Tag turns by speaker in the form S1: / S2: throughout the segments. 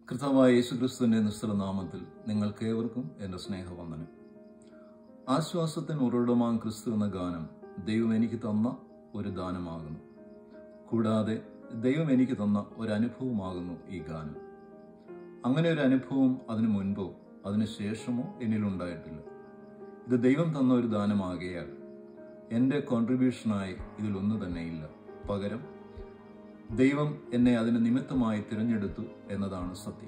S1: കർത്താവായ യേശുക്രിസ്തുവിന്റെ നിസ്തുലനാമത്തിൽ നിങ്ങൾക്കേവർക്കും എൻ്റെ സ്നേഹവന്ദനം ആശ്വാസത്തിന് ഉറവിടമാം ക്രിസ്തു എന്ന ഗാനം ദൈവം എനിക്ക് തന്ന ഒരു ദാനമാകുന്നു കൂടാതെ ദൈവം എനിക്ക് തന്ന ഒരു അനുഭവമാകുന്നു ഈ ഗാനം അങ്ങനെ ഒരു അനുഭവം അതിനു മുൻപോ അതിനു ശേഷമോ എന്നിലുണ്ടായിട്ടില്ല ഇത് ദൈവം തന്ന ഒരു ദാനമാകയാൽ എൻ്റെ കോൺട്രിബ്യൂഷനായി ഇതിലൊന്നു തന്നെയില്ല പകരം ദൈവം എന്നെ അതിന് നിമിത്തമായി തിരഞ്ഞെടുത്തു എന്നതാണ് സത്യം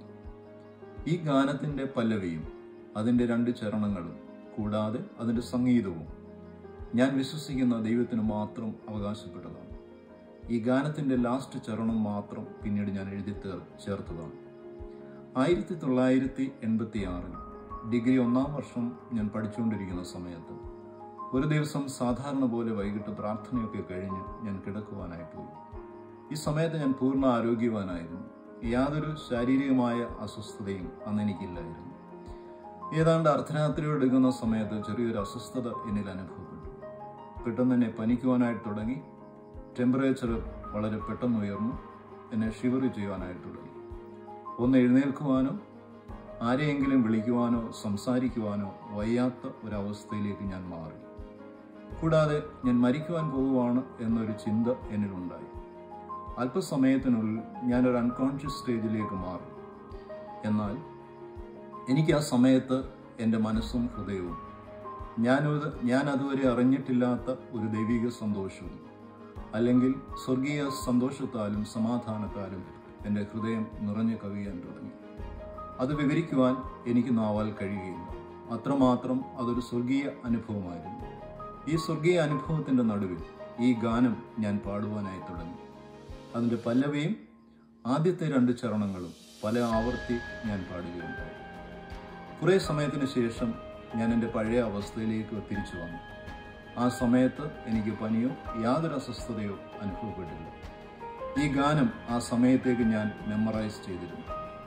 S1: ഈ ഗാനത്തിന്റെ പല്ലവിയും അതിന്റെ രണ്ട് ചരണങ്ങളും കൂടാതെ അതിന്റെ സംഗീതവും ഞാൻ വിശ്വസിക്കുന്ന ദൈവത്തിന് മാത്രം അവകാശപ്പെട്ടതാണ് ഈ ഗാനത്തിന്റെ ലാസ്റ്റ് ചരണം മാത്രം പിന്നീട് ഞാൻ എഴുതി തീർ ചേർത്തതാണ് ആയിരത്തി തൊള്ളായിരത്തി എൺപത്തി ആറിൽ ഡിഗ്രി ഒന്നാം വർഷം ഞാൻ പഠിച്ചുകൊണ്ടിരിക്കുന്ന സമയത്ത് ഒരു ദിവസം സാധാരണ പോലെ വൈകിട്ട് പ്രാർത്ഥനയൊക്കെ കഴിഞ്ഞ് ഞാൻ കിടക്കുവാനായി പോയി ഈ സമയത്ത് ഞാൻ പൂർണ്ണ ആരോഗ്യവാനായിരുന്നു യാതൊരു ശാരീരികമായ അസ്വസ്ഥതയും അന്ന് എനിക്കില്ലായിരുന്നു ഏതാണ്ട് അർദ്ധരാത്രിയോട് എടുക്കുന്ന സമയത്ത് ചെറിയൊരു അസ്വസ്ഥത എന്നിൽ അനുഭവപ്പെട്ടു പെട്ടെന്ന് തന്നെ പനിക്കുവാനായിട്ട് തുടങ്ങി ടെമ്പറേച്ചർ വളരെ പെട്ടെന്ന് ഉയർന്നു എന്നെ ഷിവർ ചെയ്യുവാനായിട്ട് തുടങ്ങി ഒന്ന് എഴുന്നേൽക്കുവാനോ ആരെയെങ്കിലും വിളിക്കുവാനോ സംസാരിക്കുവാനോ വയ്യാത്ത ഒരവസ്ഥയിലേക്ക് ഞാൻ മാറി കൂടാതെ ഞാൻ മരിക്കുവാൻ പോവുകയാണ് എന്നൊരു ചിന്ത എന്നിലുണ്ടായി അല്പസമയത്തിനുള്ളിൽ ഞാനൊരു അൺകോൺഷ്യസ് സ്റ്റേജിലേക്ക് മാറി എന്നാൽ എനിക്ക് ആ സമയത്ത് എൻ്റെ മനസ്സും ഹൃദയവും ഞാനത് ഞാൻ അതുവരെ അറിഞ്ഞിട്ടില്ലാത്ത ഒരു ദൈവിക സന്തോഷവും അല്ലെങ്കിൽ സ്വർഗീയ സന്തോഷത്താലും സമാധാനത്താലും എൻ്റെ ഹൃദയം നിറഞ്ഞു കവിയാൻ തുടങ്ങി അത് വിവരിക്കുവാൻ എനിക്ക് നാവാൽ കഴിയുകയില്ല അത്രമാത്രം അതൊരു സ്വർഗീയ അനുഭവമായിരുന്നു ഈ സ്വർഗീയ അനുഭവത്തിൻ്റെ നടുവിൽ ഈ ഗാനം ഞാൻ പാടുവാനായി തുടങ്ങി അതിൻ്റെ പല്ലവിയും ആദ്യത്തെ രണ്ട് ചരണങ്ങളും പല ആവർത്തി ഞാൻ പാടുകയുണ്ടായി കുറേ സമയത്തിന് ശേഷം ഞാൻ എൻ്റെ പഴയ അവസ്ഥയിലേക്ക് തിരിച്ചു വന്നു ആ സമയത്ത് എനിക്ക് പനിയോ യാതൊരു അസ്വസ്ഥതയോ അനുഭവപ്പെട്ടില്ല ഈ ഗാനം ആ സമയത്തേക്ക് ഞാൻ മെമ്മറൈസ് ചെയ്തിരുന്നു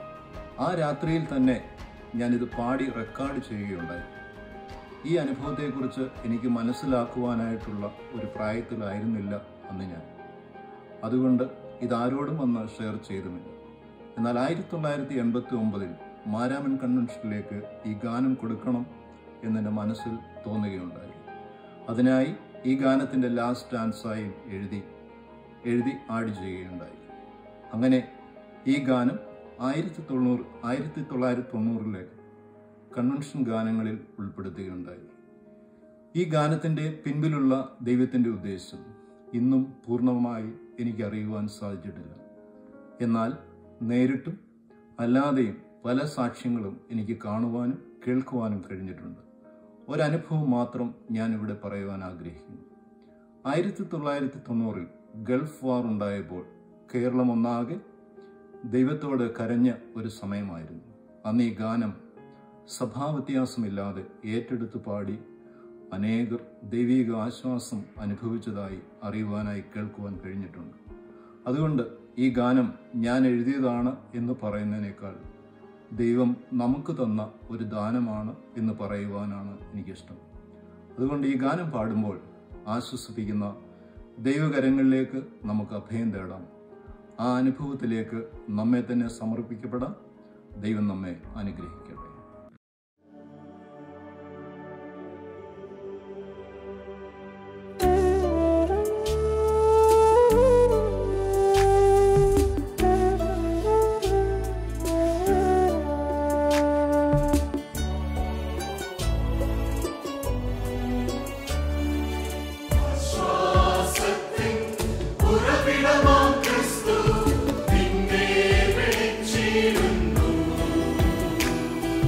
S1: ആ രാത്രിയിൽ തന്നെ ഞാനിത് പാടി റെക്കോർഡ് ചെയ്യുകയുണ്ടായി ഈ അനുഭവത്തെക്കുറിച്ച് എനിക്ക് മനസ്സിലാക്കുവാനായിട്ടുള്ള ഒരു പ്രായത്തിലായിരുന്നില്ല അന്ന് ഞാൻ അതുകൊണ്ട് ഇതാരോടും വന്ന് ഷെയർ ചെയ്തുമില്ല എന്നാൽ ആയിരത്തി തൊള്ളായിരത്തി എൺപത്തി ഒമ്പതിൽ മാരാമൻ കൺവെൻഷനിലേക്ക് ഈ ഗാനം കൊടുക്കണം എന്നെൻ്റെ മനസ്സിൽ തോന്നുകയുണ്ടായി അതിനായി ഈ ഗാനത്തിൻ്റെ ലാസ്റ്റ് ഡാൻസായി എഴുതി എഴുതി ആഡ് ചെയ്യുകയുണ്ടായി അങ്ങനെ ഈ ഗാനം ആയിരത്തി തൊണ്ണൂറ് ആയിരത്തി തൊള്ളായിരത്തി തൊണ്ണൂറിലെ കൺവെൻഷൻ ഗാനങ്ങളിൽ ഉൾപ്പെടുത്തുകയുണ്ടായി ഈ ഗാനത്തിൻ്റെ പിൻപിലുള്ള ദൈവത്തിൻ്റെ ഉദ്ദേശം ഇന്നും പൂർണ്ണമായി എനിക്ക് അറിയുവാൻ സാധിച്ചിട്ടില്ല എന്നാൽ നേരിട്ടും അല്ലാതെയും പല സാക്ഷ്യങ്ങളും എനിക്ക് കാണുവാനും കേൾക്കുവാനും കഴിഞ്ഞിട്ടുണ്ട് ഒരനുഭവം മാത്രം ഞാൻ ഇവിടെ പറയുവാൻ ആഗ്രഹിക്കുന്നു ആയിരത്തി തൊള്ളായിരത്തി തൊണ്ണൂറിൽ ഗൾഫ് വാർ ഉണ്ടായപ്പോൾ കേരളം ഒന്നാകെ ദൈവത്തോട് കരഞ്ഞ ഒരു സമയമായിരുന്നു അന്ന് ഈ ഗാനം സഭാവ്യത്യാസമില്ലാതെ ഏറ്റെടുത്ത് പാടി അനേകർ ദൈവിക ആശ്വാസം അനുഭവിച്ചതായി അറിയുവാനായി കേൾക്കുവാൻ കഴിഞ്ഞിട്ടുണ്ട് അതുകൊണ്ട് ഈ ഗാനം ഞാൻ എഴുതിയതാണ് എന്ന് പറയുന്നതിനേക്കാൾ ദൈവം നമുക്ക് തന്ന ഒരു ദാനമാണ് എന്ന് പറയുവാനാണ് എനിക്കിഷ്ടം അതുകൊണ്ട് ഈ ഗാനം പാടുമ്പോൾ ആശ്വസിപ്പിക്കുന്ന ദൈവകരങ്ങളിലേക്ക് നമുക്ക് അഭയം തേടാം ആ അനുഭവത്തിലേക്ക് നമ്മെ തന്നെ സമർപ്പിക്കപ്പെടാം ദൈവം നമ്മെ അനുഗ്രഹിക്കട്ടെ
S2: ക്രിസ്തു നിന്നെ വിളിച്ചിരുന്നു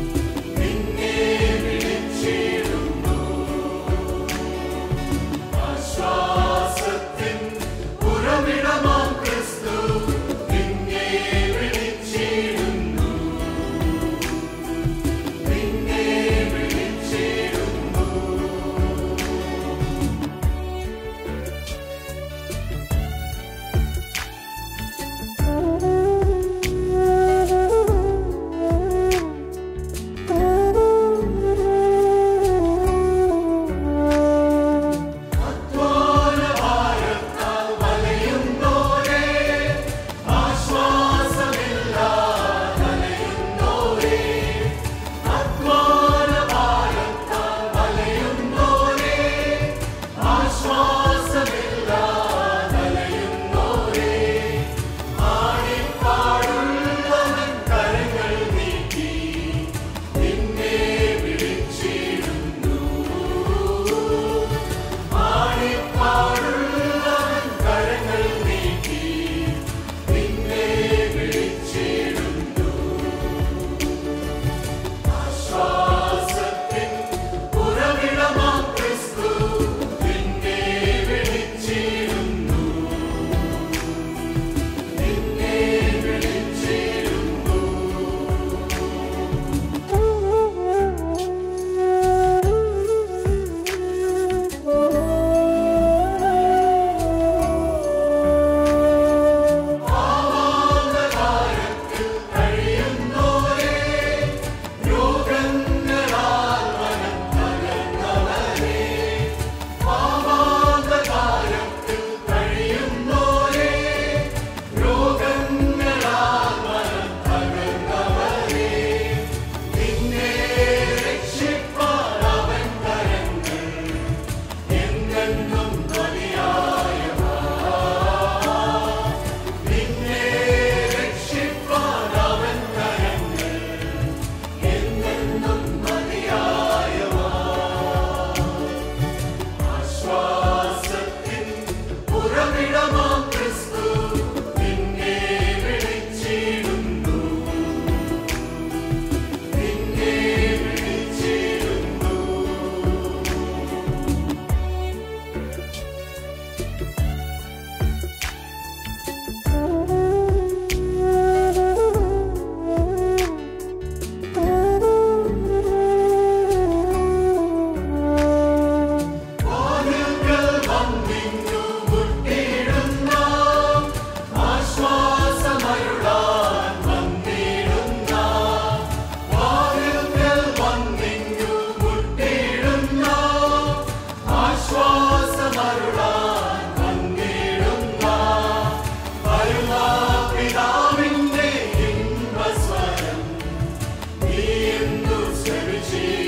S2: Jesus.